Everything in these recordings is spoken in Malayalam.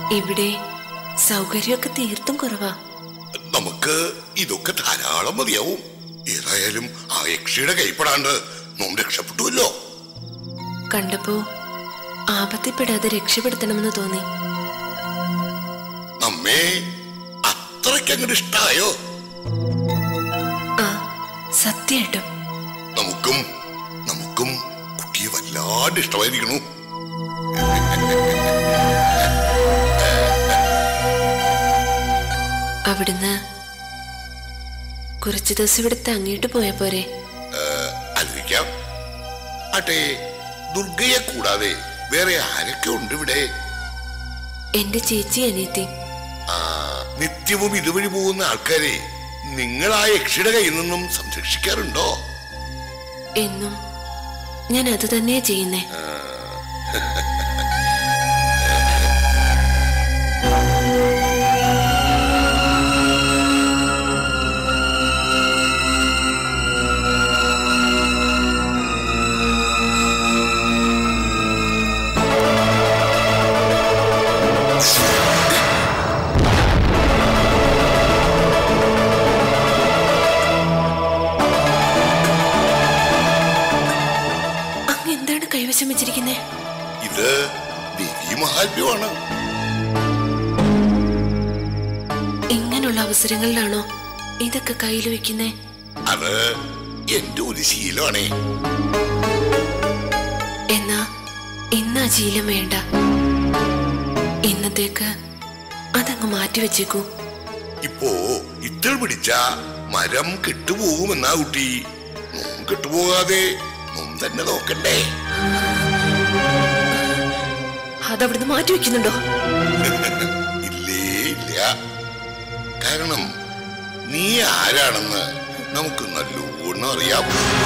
ഇവിടെ സൗകര്യമൊക്കെ തീർത്തും കുറവാ നമുക്ക് ഇതൊക്കെ ധാരാളം മതിയാവും ഏതായാലും ആ യക്ഷിയുടെ കൈപ്പെടാണ്ട് നോം രക്ഷപ്പെട്ടുവല്ലോ കണ്ടപ്പോ ആപത്തിപ്പെടാതെ രക്ഷപ്പെടുത്തണമെന്ന് തോന്നി നമ്മെ അത്രയ്ക്ക് അങ്ങോട്ട് ഇഷ്ടായോ ആ സത്യമായിട്ടും നമുക്കും നമുക്കും കുട്ടിയെ വല്ലാണ്ട് ഇഷ്ടമായിരിക്കണു അവിടുന്ന് കുറച്ചു ദിവസം ഇവിടെ തങ്ങിയിട്ട് പോയാ പോരെ അതിരിക്കാം അട്ടെ ദുർഗയെ കൂടാതെ വേറെ ആരൊക്കെ ഉണ്ട് ഇവിടെ എന്റെ ചേച്ചി അനിയത്തി ആ നിത്യവും ഇതുവഴി പോകുന്ന ആൾക്കാരെ നിങ്ങൾ ആ യക്ഷിയുടെ കയ്യിൽ നിന്നും സംരക്ഷിക്കാറുണ്ടോ എന്നും ഞാൻ അത് തന്നെയാ ചെയ്യുന്നേ അങ്ങ് എന്താണ് കൈവശം വെച്ചിരിക്കുന്നേ ഇത് ദേവി മഹാത്മ്യമാണ് ഇങ്ങനെയുള്ള അവസരങ്ങളിലാണോ ഇതൊക്കെ കയ്യിൽ വെക്കുന്നേ അത് എന്റെ ഒരു ശീലമാണേ എന്നാ ഇന്ന് ആ ശീലം വേണ്ട ഇന്നത്തേക്ക് അതങ്ങ് മാറ്റി വെച്ചേക്കൂ ഇപ്പോ ഇത്തൾ പിടിച്ച മരം കെട്ടുപോകുമെന്നാ കുട്ടി നോം കെട്ടുപോകാതെ നോം തന്നെ നോക്കണ്ടേ അതവിടുന്ന് മാറ്റി വെക്കുന്നുണ്ടോ ഇല്ലേ ഇല്ല കാരണം നീ ആരാണെന്ന് നമുക്ക് നല്ലോണം അറിയാം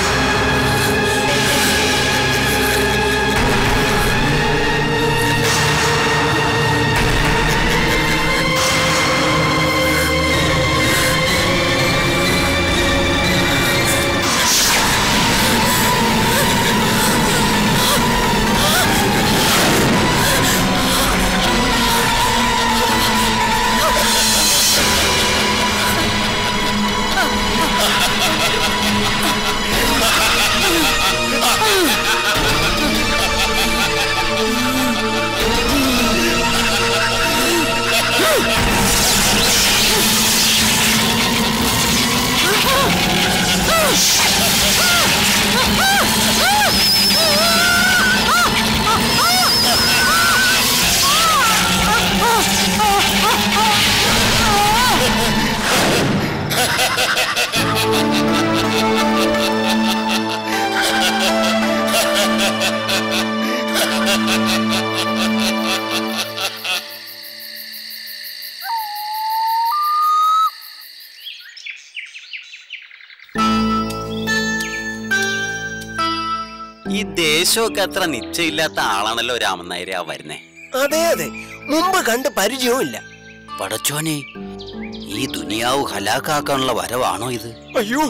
ഈ ദേശമൊക്കെ അത്ര നിശ്ചയില്ലാത്ത ആളാണല്ലോ രാമൻ നായരെ ആ വരുന്നേ അതെ അതെ മുമ്പ് കണ്ട് പരിചയവും ഇല്ല പടച്ചോനെ ഈ ദുനിയാവ് ഹലാക്കാക്കാനുള്ള വരവാണോ ഇത് അയ്യോ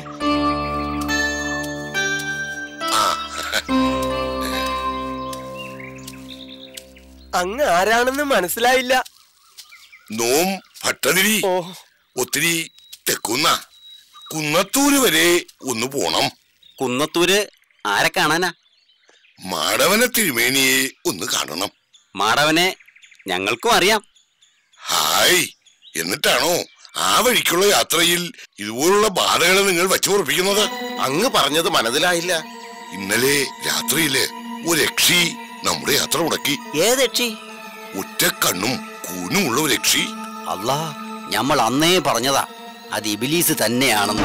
അങ്ങ് ആരാണെന്ന് മനസ്സിലായില്ല നോം ഭട്ടതിരി ഓ ഒത്തിരി തെക്കുന്ന കുന്നത്തൂര് വരെ ഒന്ന് പോണം കുന്നത്തൂര് ആരെ കാണാനാ മാടവന തിരുമേനിയെ ഒന്ന് കാണണം മാടവനെ ഞങ്ങൾക്കും അറിയാം ഹായ് എന്നിട്ടാണോ ആ വഴിക്കുള്ള യാത്രയിൽ ഇതുപോലുള്ള ബാധകൾ നിങ്ങൾ വച്ചുറപ്പിക്കുന്നത് അങ്ങ് പറഞ്ഞത് മനസ്സിലായില്ല ഇന്നലെ രാത്രിയില് ഒരു രക്ഷി നമ്മുടെ യാത്ര മുടക്കി ഏതക്ഷി ഒറ്റ കണ്ണും കൂനുമുള്ള ഒരു രക്ഷി അല്ലാ ഞമ്മൾ അന്നേ പറഞ്ഞതാ അത് ഇബിലീസ് തന്നെയാണെന്ന്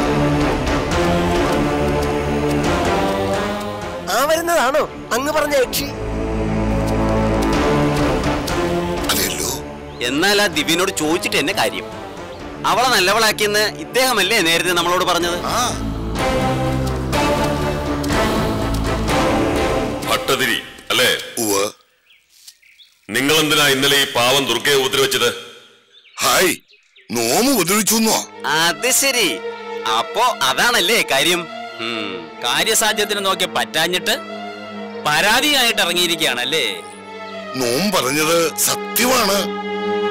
ആ വരുന്നതാണോ അങ്ങ് പറഞ്ഞ യക്ഷി അതെല്ലോ എന്നാൽ ആ ദിവ്യനോട് ചോദിച്ചിട്ട് എന്നെ കാര്യം അവളെ നല്ലവളാക്കിയെന്ന് ഇദ്ദേഹമല്ലേ നേരത്തെ നമ്മളോട് പറഞ്ഞത് ഭട്ടതിരി അല്ലേ ഉവ് നിങ്ങൾ എന്തിനാ ഇന്നലെ ഈ പാവം ദുർഗയെ ഉപദ്രവിച്ചത് ഹായ് നോമ് ഉപദ്രവിച്ചു അത് ശരി അപ്പോ അതാണല്ലേ കാര്യം ഉം. കാര്യസാധ്യത്തിന് നോക്കി പറ്റാഞ്ഞിട്ട് പരാതിയായിട്ട് ഇറങ്ങിയിരിക്കുകയാണല്ലേ നോം പറഞ്ഞത് സത്യമാണ്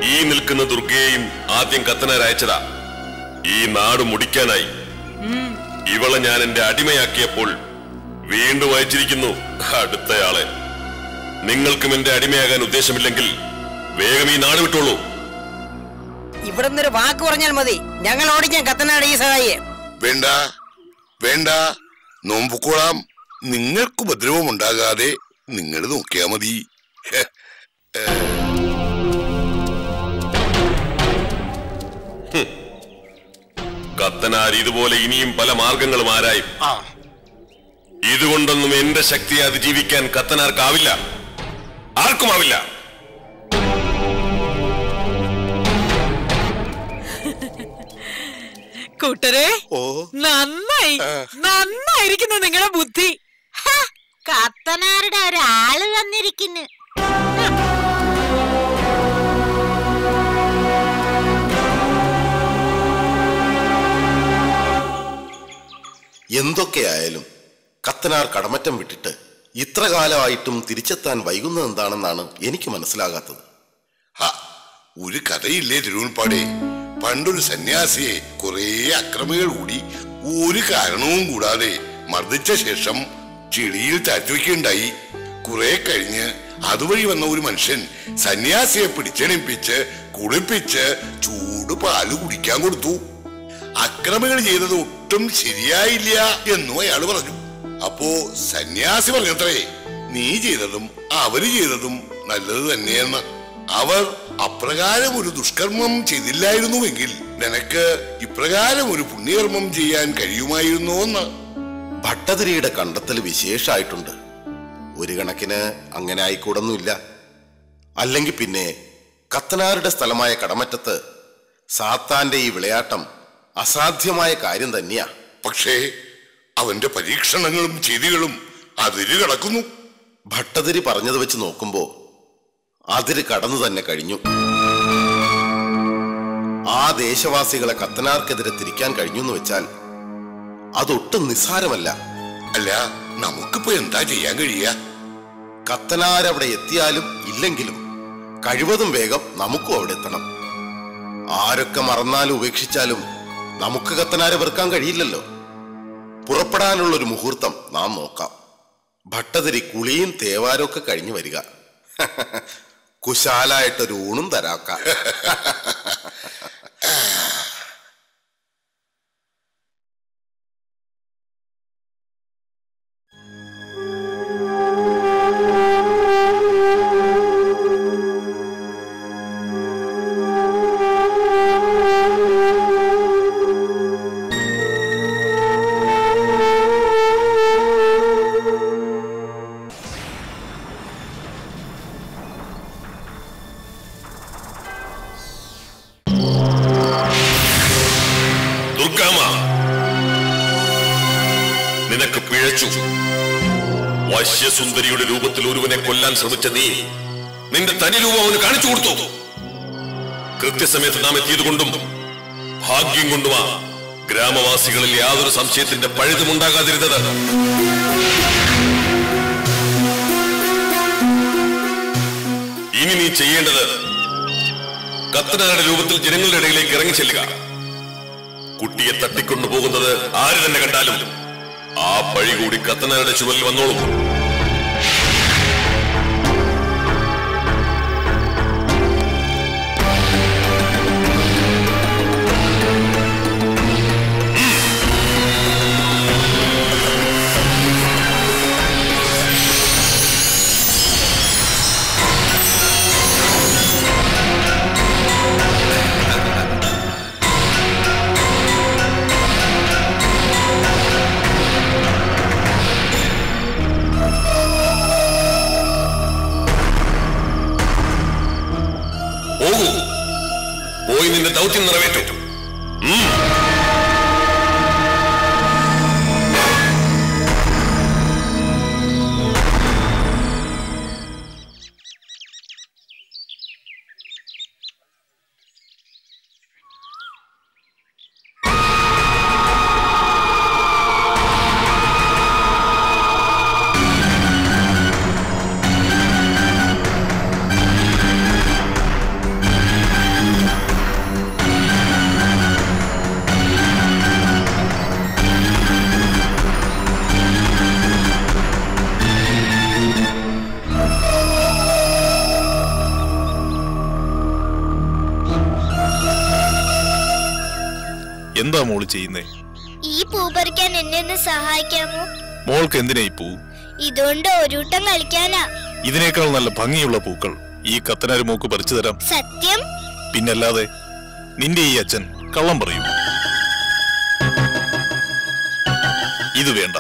ഈ നിൽക്കുന്ന ദുർഗയെയും ആദ്യം കത്തനാർ അയച്ചതാ ഈ നാട് മുടിക്കാനായി ഇവളെ ഞാൻ എന്റെ അടിമയാക്കിയപ്പോൾ വീണ്ടും അയച്ചിരിക്കുന്നു അടുത്തയാളെ നിങ്ങൾക്കും എന്റെ അടിമയാകാൻ ഉദ്ദേശമില്ലെങ്കിൽ വേഗം ഈ നാട് വിട്ടോളൂ ഇവിടെ നിന്നൊരു വാക്ക് പറഞ്ഞാൽ മതി ഞങ്ങൾ ഓടിക്കാൻ കത്തനാട് ഈ സഹായിയെ വേണ്ട വേണ്ട നോമ്പുക്കോളാം നിങ്ങൾക്ക് ഉപദ്രവം ഉണ്ടാകാതെ നിങ്ങൾ നോക്കിയാ മതി ഹെ, കത്തനാർ ഇതുപോലെ ഇനിയും പല മാർഗങ്ങളും ആരായും ഇതുകൊണ്ടൊന്നും എന്റെ ശക്തിയെ അതിജീവിക്കാൻ കത്തനാർക്കാവില്ല ആർക്കുമാവില്ല കൂട്ടരെ ഓ നന്നായി നന്നായിരിക്കുന്നു നിങ്ങളുടെ ബുദ്ധി കത്തനാരുടെ ഒരാള് വന്നിരിക്കുന്നു എന്തൊക്കെയായാലും കത്തനാർ കടമറ്റം വിട്ടിട്ട് ഇത്ര കാലമായിട്ടും തിരിച്ചെത്താൻ വൈകുന്നത് എന്താണെന്നാണ് എനിക്ക് മനസ്സിലാകാത്തത് ഹ, ഒരു കഥയില്ലേ തിരുവൾപ്പാടെ പണ്ടൊരു സന്യാസിയെ കുറെ അക്രമികൾ കൂടി ഒരു കാരണവും കൂടാതെ മർദ്ദിച്ച ശേഷം ചെളിയിൽ താഴ്ത്തിവെക്കുകയുണ്ടായി കുറെ കഴിഞ്ഞ് അതുവഴി വന്ന ഒരു മനുഷ്യൻ സന്യാസിയെ പിടിച്ചെണിപ്പിച്ച് കുളിപ്പിച്ച് ചൂട് പാല് കുടിക്കാൻ കൊടുത്തു അക്രമികൾ ചെയ്തത് ഒട്ടും ശരിയായില്ല എന്നും അയാൾ പറഞ്ഞു അപ്പോ സന്യാസി പറഞ്ഞത്രേ നീ ചെയ്തതും അവര് ചെയ്തതും നല്ലത് തന്നെയെന്ന് അവർ അപ്രകാരം ഒരു ദുഷ്കർമ്മം ചെയ്തില്ലായിരുന്നുവെങ്കിൽ നിനക്ക് ഇപ്രകാരം ഒരു പുണ്യകർമ്മം ചെയ്യാൻ കഴിയുമായിരുന്നോ എന്ന് ഭട്ടതിരിയുടെ കണ്ടെത്തൽ വിശേഷമായിട്ടുണ്ട് ഒരു കണക്കിന് അങ്ങനെ ആയിക്കൂടൊന്നുമില്ല അല്ലെങ്കിൽ പിന്നെ കത്തനാരുടെ സ്ഥലമായ കടമറ്റത്ത് സാത്താന്റെ ഈ വിളയാട്ടം അസാധ്യമായ കാര്യം തന്നെയാ പക്ഷേ അവന്റെ പരീക്ഷണങ്ങളും ചെയ്തികളും അതിര് കടക്കുന്നു ഭട്ടതിരി പറഞ്ഞത് വെച്ച് നോക്കുമ്പോ അതിര് കടന്നു തന്നെ കഴിഞ്ഞു ആ ദേശവാസികളെ കത്തനാർക്കെതിരെ തിരിക്കാൻ കഴിഞ്ഞു എന്ന് വെച്ചാൽ അതൊട്ടും നിസ്സാരമല്ല അല്ല നമുക്കിപ്പോ എന്താ ചെയ്യാൻ കഴിയുക കത്തനാരവിടെ എത്തിയാലും ഇല്ലെങ്കിലും കഴിവതും വേഗം നമുക്കും അവിടെ എത്തണം ആരൊക്കെ മറന്നാലും ഉപേക്ഷിച്ചാലും നമുക്ക് കത്തനാരെ വെറുക്കാൻ കഴിയില്ലല്ലോ പുറപ്പെടാനുള്ള ഒരു മുഹൂർത്തം നാം നോക്കാം ഭട്ടതിരി കുളിയും തേവാരും ഒക്കെ കഴിഞ്ഞു വരിക കുശാലായിട്ടൊരു ഊണും തരാക്കാം ദുർഗാമ നിനക്ക് പിഴച്ചു വശ്യസുന്ദരിയുടെ രൂപത്തിൽ ഒരുവനെ കൊല്ലാൻ ശ്രമിച്ച നീ നിന്റെ തനി രൂപം അവന് കാണിച്ചു കൊടുത്തു കൃത്യസമയത്ത് നാം എത്തിയതുകൊണ്ടും ഭാഗ്യം കൊണ്ടുമാ ഗ്രാമവാസികളിൽ യാതൊരു സംശയത്തിന്റെ പഴുതുമുണ്ടാകാതിരുന്നത് ഇനി നീ ചെയ്യേണ്ടത് കത്തനാരുടെ രൂപത്തിൽ ജനങ്ങളുടെ ഇടയിലേക്ക് ഇറങ്ങി ചെല്ലുക കുട്ടിയെ തട്ടിക്കൊണ്ടു പോകുന്നത് ആര് തന്നെ കണ്ടാലും ആ പഴി കൂടി കത്തനാരുടെ ചുവലിൽ വന്നോളും പോകൂ പോയി നിന്റെ ദൗത്യം നിറവേറ്റു ഉം. ആ എന്താ മോള് ചെയ്യുന്നേ ഈ പൂ പറിക്കാൻ എന്നെ ഒന്ന് സഹായിക്കാമോ മോൾക്ക് എന്തിനാ ഈ പൂ ഇതുകൊണ്ട് ഒരുട്ടം കളിക്കാനാ ഇതിനേക്കാൾ നല്ല ഭംഗിയുള്ള പൂക്കൾ ഈ കത്തനാര് മൂക്ക് പറിച്ചു തരാം സത്യം പിന്നല്ലാതെ നിന്റെ ഈ അച്ഛൻ കള്ളം പറയും ഇത് വേണ്ട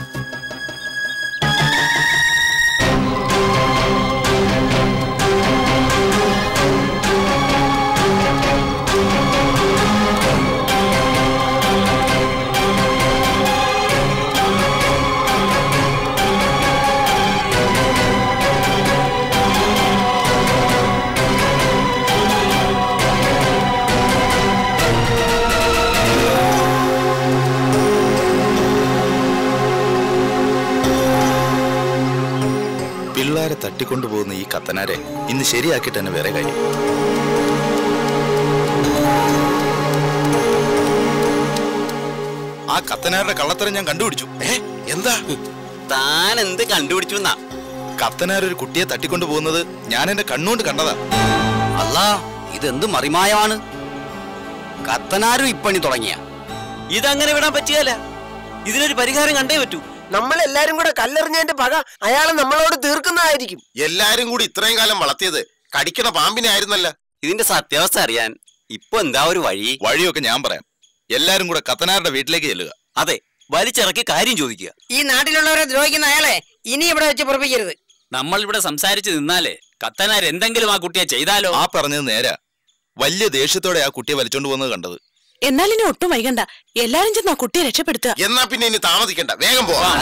പിള്ളേരെ തട്ടിക്കൊണ്ടുപോകുന്ന ഈ കത്തനാരെ ഇന്ന് ശരിയാക്കിയിട്ട് തന്നെ വേറെ കാര്യം ആ കത്തനാരുടെ കള്ളത്തരം ഞാൻ കണ്ടുപിടിച്ചു എന്താ താൻ എന്ത് കണ്ടുപിടിച്ചു എന്നാ കത്തനാരൊരു കുട്ടിയെ തട്ടിക്കൊണ്ടു പോകുന്നത് ഞാൻ എന്റെ കണ്ണുകൊണ്ട് കണ്ടതാ അല്ല ഇതെന്ത് മറിമായമാണ് കത്തനാരും ഇപ്പണി തുടങ്ങിയ ഇതങ്ങനെ വിടാൻ പറ്റിയല്ല ഇതിനൊരു പരിഹാരം കണ്ടേ പറ്റൂ നമ്മളെല്ലാരും കൂടെ കല്ലെറിഞ്ഞതിന്റെ പക അയാളെ നമ്മളോട് തീർക്കുന്നതായിരിക്കും എല്ലാരും കൂടി ഇത്രയും കാലം വളർത്തിയത് കടിക്കണ പാമ്പിനെ ആയിരുന്നല്ല ഇതിന്റെ സത്യാവസ്ഥ അറിയാൻ ഇപ്പൊ എന്താ ഒരു വഴി വഴിയൊക്കെ ഞാൻ പറയാം എല്ലാരും കൂടെ കത്തനാരുടെ വീട്ടിലേക്ക് ചെല്ലുക അതെ വലിച്ചിറക്കി കാര്യം ചോദിക്കുക ഈ നാട്ടിലുള്ളവരെ ദ്രോഹിക്കുന്ന അയാളെ ഇനി ഇവിടെ വെച്ച് പുറപ്പിക്കരുത് നമ്മൾ ഇവിടെ സംസാരിച്ച് നിന്നാലേ കത്തനാർ എന്തെങ്കിലും ആ കുട്ടിയെ ചെയ്താലോ ആ പറഞ്ഞത് നേരാ വലിയ ദേഷ്യത്തോടെ ആ കുട്ടിയെ വലിച്ചോണ്ട് പോകുന്നത് കണ്ടത് എന്നാൽ ഇനി ഒട്ടും വൈകണ്ട എല്ലാരും ചെന്ന് ആ കുട്ടിയെ രക്ഷപ്പെടുത്തുക എന്നാ പിന്നെ ഇനി താമസിക്കണ്ട വേഗം പോവാം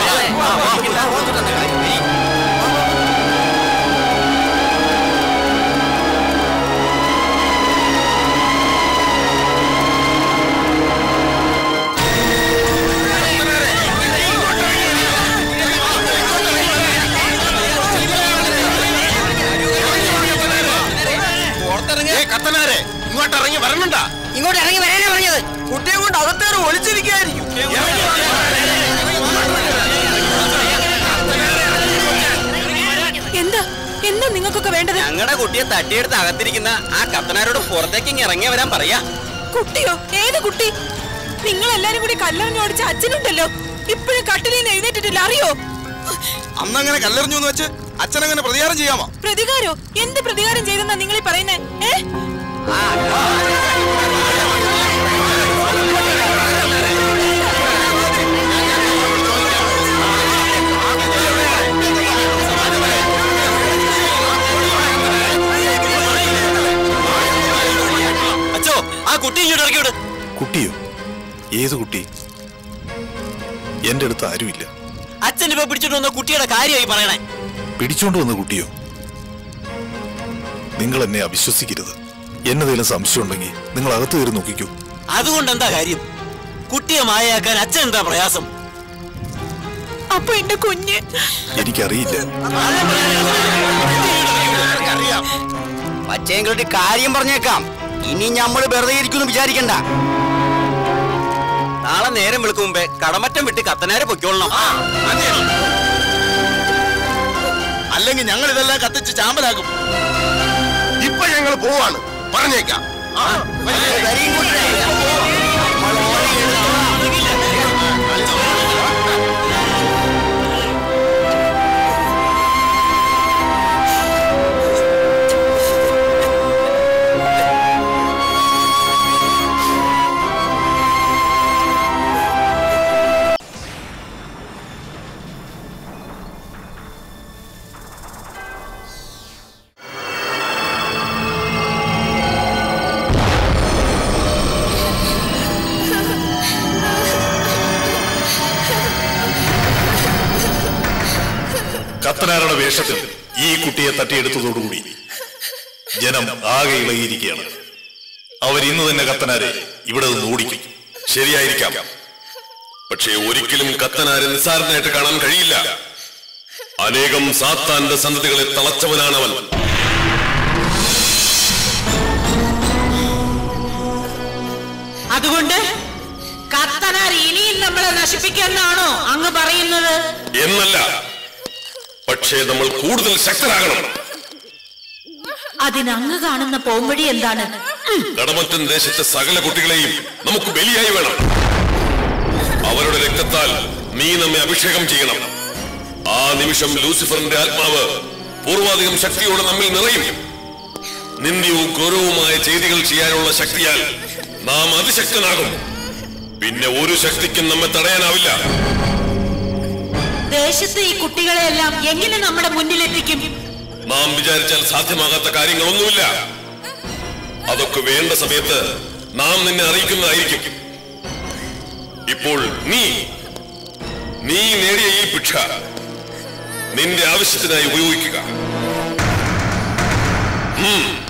ഏയ് കത്തനാരെ ഇങ്ങോട്ട് ഇറങ്ങി വരണണ്ടാ ഇങ്ങോട്ട് ഇറങ്ങി വരാനാ പറഞ്ഞത് കുട്ടിയെ കൊണ്ട് അകത്തേറെ ഒളിച്ചിരിക്കായിരിക്കും എന്താ എന്താ നിങ്ങൾക്കൊക്കെ വേണ്ടത് ഞങ്ങളുടെ കുട്ടിയെ തട്ടിയെടുത്ത് അകത്തിരിക്കുന്ന ആ കത്തനാരോട് പുറത്തേക്ക് ഇങ്ങ് ഇറങ്ങി വരാൻ പറയാ കുട്ടിയോ ഏത് കുട്ടി നിങ്ങൾ എല്ലാരും കൂടി കല്ലെറിഞ്ഞോടിച്ച അച്ഛനുണ്ടല്ലോ ഇപ്പോഴും കട്ടിലിൽ നിന്ന് എഴുന്നേറ്റിട്ടില്ല അറിയോ അന്നങ്ങനെ കല്ലെറിഞ്ഞു എന്ന് വെച്ച് അച്ഛനങ്ങനെ പ്രതികാരം ചെയ്യാമോ പ്രതികാരോ എന്ത് പ്രതികാരം ചെയ്തെന്നാ നിങ്ങൾ ഈ പറയുന്നേ ഏ അച്ഛോ ആ കുട്ടി ഇങ്ങോട്ട് ഇറക്കി വിട് കുട്ടിയോ ഏത് കുട്ടി എന്റെ അടുത്ത് ആരുമില്ല അച്ഛൻ ഇപ്പൊ പിടിച്ചിട്ട് വന്ന കുട്ടിയുടെ കാര്യമായി പറയണേ പിടിച്ചോണ്ട് വന്ന കുട്ടിയോ നിങ്ങൾ എന്നെ അവിശ്വസിക്കരുത് എന്നതേലും സംശയം ഉണ്ടെങ്കിൽ നിങ്ങൾ അകത്ത് കയറി നോക്കിക്കൂ അതുകൊണ്ട് എന്താ കാര്യം കുട്ടിയെ മായയാക്കാൻ അച്ഛൻ എന്താ പ്രയാസം അപ്പൊ എന്റെ കുഞ്ഞ് എനിക്കറിയില്ല പച്ചയെങ്കിലും കാര്യം പറഞ്ഞേക്കാം ഇനി നമ്മൾ വെറുതെ ഇരിക്കുന്നു വിചാരിക്കണ്ട നാളെ നേരം വിളിക്കും മുമ്പേ കടമറ്റം വിട്ട് കത്തനാരെ പൊയ്ക്കോളണം അല്ലെങ്കിൽ ഞങ്ങൾ ഇതെല്ലാം കത്തിച്ച് ചാമ്പലാക്കും ഇപ്പൊ ഞങ്ങൾ പോവാണ് പറഞ്ഞേക്കാം ആ, കത്തനാരുടെ വേഷത്തിൽ ഈ കുട്ടിയെ തട്ടിയെടുത്തതോടുകൂടി ജനം ആകെ ഇളകിയിരിക്കുകയാണ് അവർ ഇന്ന് തന്നെ കത്തനാരെ ഇവിടെ നിന്ന് ഓടിക്കും ശരിയായിരിക്കാം പക്ഷേ ഒരിക്കലും കത്തനാരെ നിസ്സാരനായിട്ട് കാണാൻ കഴിയില്ല അനേകം സാത്താന്റെ സന്തതികളെ തളച്ചവനാണവൻ അതുകൊണ്ട് കത്തനാർ ഇനിയും നമ്മളെ നശിപ്പിക്കാന്നാണോ അങ്ങ് പറയുന്നത് എന്നല്ല പക്ഷേ നമ്മൾ കൂടുതൽ ശക്തരാകണം അതിനങ്ങ് കാണുന്ന പോംവഴി എന്താണ് കടമറ്റൻ ദേശത്തെ സകല കുട്ടികളെയും നമുക്ക് ബലിയായി വേണം അവരുടെ രക്തത്താൽ നീ നമ്മെ അഭിഷേകം ചെയ്യണം ആ നിമിഷം ലൂസിഫറിന്റെ ആത്മാവ് പൂർവാധികം ശക്തിയോടെ നമ്മിൽ നിറയും നിന്ദ്യവും ക്രൂരവുമായ ചെയ്തികൾ ചെയ്യാനുള്ള ശക്തിയാൽ നാം അതിശക്തനാകും പിന്നെ ഒരു ശക്തിക്കും നമ്മെ തടയാനാവില്ല ദേശത്തെ ഈ കുട്ടികളെയെല്ലാം എങ്ങനെ നമ്മുടെ മുന്നിലെത്തിക്കും നാം വിചാരിച്ചാൽ സാധ്യമാകാത്ത കാര്യങ്ങളൊന്നുമില്ല അതൊക്കെ വേണ്ട സമയത്ത് നാം നിന്നെ അറിയിക്കുന്നതായിരിക്കും ഇപ്പോൾ നീ നീ നേടിയ ഈ ഭിക്ഷ നിന്റെ ആവശ്യത്തിനായി ഉപയോഗിക്കുക ഉം